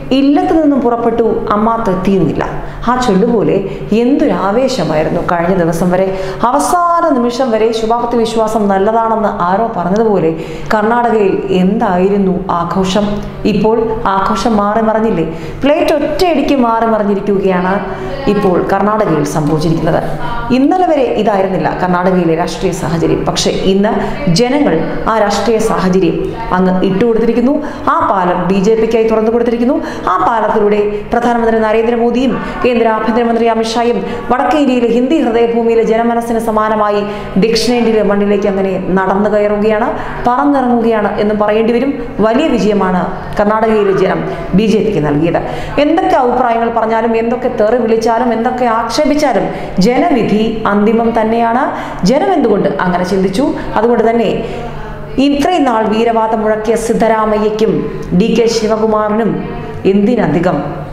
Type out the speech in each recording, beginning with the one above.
ഇല്ലത്ത് നിന്നും പുറപ്പെട്ടു അമ്മാത്തെത്തിയുമില്ല ആ ചൊല്ലുപോലെ എന്തൊരാവേശമായിരുന്നു കഴിഞ്ഞ ദിവസം വരെ അവസാന നിമിഷം വരെ ശുഭാപ്തി വിശ്വാസം നല്ലതാണെന്ന് ആരോ പറഞ്ഞതുപോലെ കർണാടകയിൽ എന്തായിരുന്നു ആഘോഷം ഇപ്പോൾ ആഘോഷം മാറി മറിഞ്ഞില്ലേ പ്ലേറ്റ് ഒറ്റയടിക്ക് മാറി മറിഞ്ഞിരിക്കുകയാണ് ഇപ്പോൾ കർണാടകയിൽ സംഭവിച്ചിരിക്കുന്നത് ഇന്നലെ വരെ ഇതായിരുന്നില്ല കർണാടകയിലെ രാഷ്ട്രീയ സാഹചര്യം പക്ഷേ ഇന്ന് ജനങ്ങൾ ആ രാഷ്ട്രീയ സാഹചര്യം അങ്ങ് ഇട്ടുകൊടുത്തിരിക്കുന്നു ആ പാലം ബി ജെ പിക്കായി തുറന്നു കൊടുത്തിരിക്കുന്നു ആ പാലത്തിലൂടെ പ്രധാനമന്ത്രി നരേന്ദ്രമോദിയും കേന്ദ്ര ആഭ്യന്തരമന്ത്രി അമിത്ഷായും വടക്കേ ഇന്ത്യയിലെ ഹിന്ദി ഹൃദയഭൂമിയിലെ ജനമനസ്സിന് സമാനമായി ദക്ഷിണേന്ത്യയിലെ മണ്ണിലേക്ക് അങ്ങനെ നടന്നു കയറുകയാണ് പറന്നിറങ്ങുകയാണ് എന്ന് പറയേണ്ടി വരും വലിയ വിജയമാണ് കർണാടകയിലെ ജനം ബി ജെ പിക്ക് നൽകിയത് എന്തൊക്കെ അഭിപ്രായങ്ങൾ പറഞ്ഞാലും എന്തൊക്കെ തെറി വിളിച്ചാലും എന്തൊക്കെ ആക്ഷേപിച്ചാലും ജനവിധി അന്തിമം തന്നെയാണ് ജനം എന്തുകൊണ്ട് അങ്ങനെ ചിന്തിച്ചു അതുകൊണ്ട് തന്നെ ഇത്രയും നാൾ വീരവാദം മുഴക്കിയ സിദ്ധരാമയ്യയ്ക്കും ഡി കെ ശിവകുമാറിനും എന്തിനധികം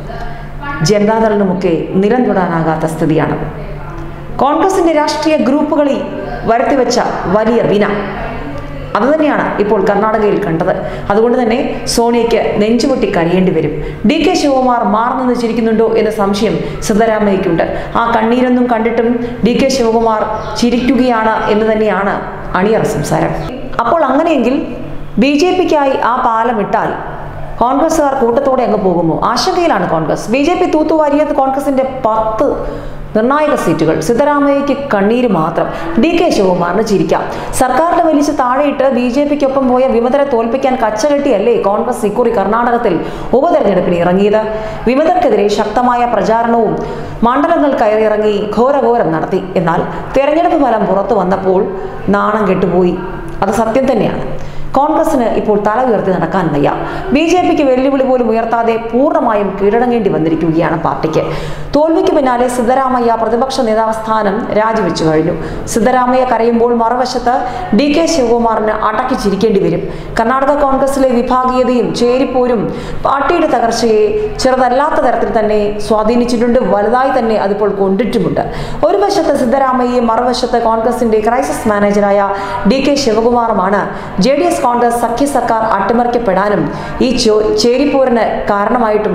ജനതാദളിനുമൊക്കെ നിലം തൊടാനാകാത്ത സ്ഥിതിയാണ് കോൺഗ്രസിന്റെ രാഷ്ട്രീയ ഗ്രൂപ്പുകളിൽ വരുത്തിവെച്ച വലിയ വിന അതുതന്നെയാണ് ഇപ്പോൾ കർണാടകയിൽ കണ്ടത് അതുകൊണ്ട് തന്നെ സോണിയയ്ക്ക് നെഞ്ചുപൊട്ടി കഴിയേണ്ടി വരും ഡി കെ ശിവകുമാർ മാർന്നു ചിരിക്കുന്നുണ്ടോ എന്ന സംശയം സിദ്ധരാമയ്യയ്ക്കുണ്ട് ആ കണ്ണീരൊന്നും കണ്ടിട്ടും ഡി കെ ശിവകുമാർ ചിരിക്കുകയാണ് എന്ന് തന്നെയാണ് അണിയറ സംസാരം അപ്പോൾ അങ്ങനെയെങ്കിൽ ബി ജെ പിക്കായി ആ പാലം ഇട്ടാൽ കോൺഗ്രസ്സുകാർ കൂട്ടത്തോടെ അങ്ങ് പോകുമോ ആശങ്കയിലാണ് കോൺഗ്രസ് ബി ജെ പി തൂത്തുവാരിയത് കോൺഗ്രസിന്റെ പത്ത് നിർണായക സീറ്റുകൾ സിദ്ധരാമയ്യയ്ക്ക് കണ്ണീര് മാത്രം ഡി കെ ശിവകുമാറിന് ചിരിക്കാം സർക്കാരിന്റെ വലിച്ച് താഴെയിട്ട് ബി ജെ പിക്കൊപ്പം പോയ വിമതരെ തോൽപ്പിക്കാൻ കച്ചകെട്ടിയല്ലേ കോൺഗ്രസ് ഇക്കുറി കർണാടകത്തിൽ ഉപതെരഞ്ഞെടുപ്പിന് ഇറങ്ങിയത് വിമതർക്കെതിരെ ശക്തമായ പ്രചാരണവും മണ്ഡലങ്ങൾ കയറിയിറങ്ങി ഘോരഘോരം നടത്തി എന്നാൽ തെരഞ്ഞെടുപ്പ് ഫലം പുറത്തു വന്നപ്പോൾ നാണം കെട്ടുപോയി അത് സത്യം തന്നെയാണ് കോൺഗ്രസിന് ഇപ്പോൾ തല ഉയർത്തി നടക്കാൻ വയ്യ ബി ജെ പിക്ക് വെല്ലുവിളി പോലും ഉയർത്താതെ പൂർണ്ണമായും കീഴടങ്ങേണ്ടി വന്നിരിക്കുകയാണ് പാർട്ടിക്ക് തോൽവിക്ക് പിന്നാലെ സിദ്ധരാമയ്യ പ്രതിപക്ഷ നേതാവ് സ്ഥാനം രാജിവെച്ചു കഴിഞ്ഞു സിദ്ധരാമയ്യ കരയുമ്പോൾ മറുവശത്ത് ഡി കെ ശിവകുമാറിന് അടക്കി ചിരിക്കേണ്ടി വരും കർണാടക കോൺഗ്രസിലെ വിഭാഗീയതയും ചേരിപ്പോരും പാർട്ടിയുടെ തകർച്ചയെ ചെറുതല്ലാത്ത തരത്തിൽ തന്നെ സ്വാധീനിച്ചിട്ടുണ്ട് വലുതായി തന്നെ അതിപ്പോൾ കൊണ്ടിട്ടുമുണ്ട് ഒരു വശത്ത് സിദ്ധരാമയ്യയും മറുവശത്ത് കോൺഗ്രസിന്റെ ക്രൈസിസ് മാനേജറായ ഡി കെ ശിവകുമാറുമാണ് ജെ ഡി എസ് കോൺഗ്രസ് സഖ്യ സർക്കാർ അട്ടിമറിക്കപ്പെടാനും ഈ ചോ ചേരിപ്പോരിന് കാരണമായിട്ടും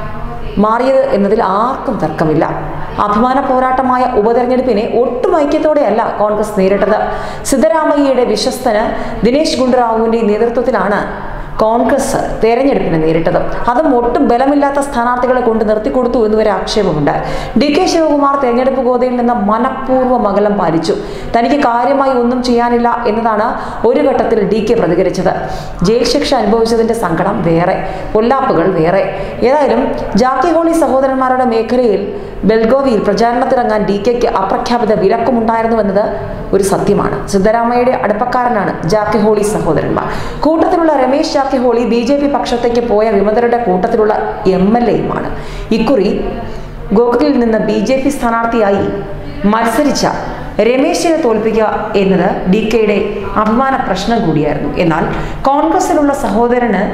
മാറിയത് എന്നതിൽ ആർക്കും തർക്കമില്ല അഭിമാന പോരാട്ടമായ ഉപതെരഞ്ഞെടുപ്പിനെ ഒട്ടും ഐക്യത്തോടെയല്ല കോൺഗ്രസ് നേരിട്ടത് സിദ്ധരാമയ്യയുടെ വിശ്വസ്തന് ദിനേശ് ഗുണ്ടുറാവുവിന്റെ നേതൃത്വത്തിലാണ് കോൺഗ്രസ് തെരഞ്ഞെടുപ്പിനെ നേരിട്ടത് അതും ഒട്ടും ബലമില്ലാത്ത സ്ഥാനാർത്ഥികളെ കൊണ്ട് നിർത്തിക്കൊടുത്തു എന്നുവരെ ആക്ഷേപമുണ്ട് ഡി കെ ശിവകുമാർ തെരഞ്ഞെടുപ്പ് ഗോതയിൽ നിന്ന് മനഃപൂർവ്വം അകലം പാലിച്ചു തനിക്ക് കാര്യമായി ഒന്നും ചെയ്യാനില്ല എന്നതാണ് ഒരു ഘട്ടത്തിൽ ഡി കെ പ്രതികരിച്ചത് ജയിൽ ശിക്ഷ അനുഭവിച്ചതിന്റെ സങ്കടം വേറെ പൊല്ലാപ്പുകൾ വേറെ ഏതായാലും ജാക്കി ഹോളി സഹോദരന്മാരുടെ മേഖലയിൽ ബെൽഗോവിയിൽ പ്രചാരണത്തിറങ്ങാൻ ഡി കെക്ക് അപ്രഖ്യാപിത വിലക്കുമുണ്ടായിരുന്നുവെന്നത് ഒരു സത്യമാണ് സിദ്ധരാമയ്യയുടെ അടുപ്പക്കാരനാണ് ജാക്കി ഹോളി സഹോദരന്മാർ കൂട്ടത്തിലുള്ള Ramesh Jarkiholi B J P പക്ഷത്തേക്ക് പോയ വിമതരുടെ കൂട്ടത്തിലുള്ള എം എൽ എയുമാണ് ഇക്കുറി ഗോകുലിൽ നിന്ന് ബി ജെ പി സ്ഥാനാർത്ഥിയായി മത്സരിച്ച രമേശിനെ തോൽപ്പിക്കുക എന്നത് ഡി കെയുടെ അഭിമാന പ്രശ്നം കൂടിയായിരുന്നു എന്നാൽ കോൺഗ്രസിലുള്ള സഹോദരന്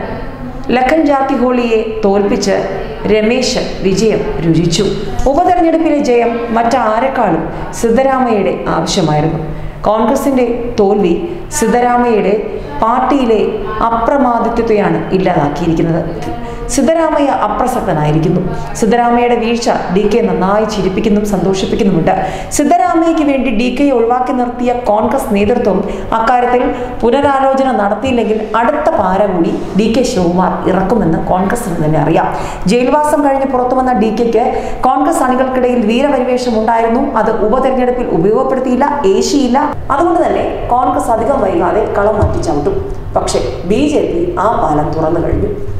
ലഖൻ ജാക്കി ഹോളിയെ തോൽപ്പിച്ച് രമേശ് വിജയം രുചിച്ചു ഉപതെരഞ്ഞെടുപ്പിലെ ജയം മറ്റാരെക്കാളും സിദ്ധരാമയ്യയുടെ ആവശ്യമായിരുന്നു കോൺഗ്രസിന്റെ തോൽവി സിദ്ധരാമയ്യയുടെ പാർട്ടിയിലെ അപ്രമാദിത്വത്തെയാണ് ഇല്ലാതാക്കിയിരിക്കുന്നത് സിദ്ധരാമയ്യ അപ്രസക്തനായിരിക്കുന്നു സിദ്ധരാമയ്യയുടെ വീഴ്ച ഡി കെ നന്നായി ചിരിപ്പിക്കുന്നും സന്തോഷിപ്പിക്കുന്നുമുണ്ട് സിദ്ധരാമയ്യയ്ക്ക് വേണ്ടി ഡി കെയെ ഒഴിവാക്കി നിർത്തിയ കോൺഗ്രസ് നേതൃത്വം അക്കാര്യത്തിൽ പുനരാലോചന നടത്തിയില്ലെങ്കിൽ അടുത്ത പാര കൂടി ഡി കെ ശിവകുമാർ ഇറക്കുമെന്ന് കോൺഗ്രസിന് തന്നെ അറിയാം ജയിൽവാസം കഴിഞ്ഞ് പുറത്തു വന്ന ഡി കെക്ക് കോൺഗ്രസ് അണികൾക്കിടയിൽ വീരപരിവേഷം ഉണ്ടായിരുന്നു അത് ഉപതെരഞ്ഞെടുപ്പിൽ ഉപയോഗപ്പെടുത്തിയില്ല ഏശിയില്ല അതുകൊണ്ട് തന്നെ കോൺഗ്രസ് അധികം വൈകാതെ കളം മാറ്റി ചവിട്ടും പക്ഷേ ബി ജെ പി ആ പാലം തുറന്നു കഴിഞ്ഞു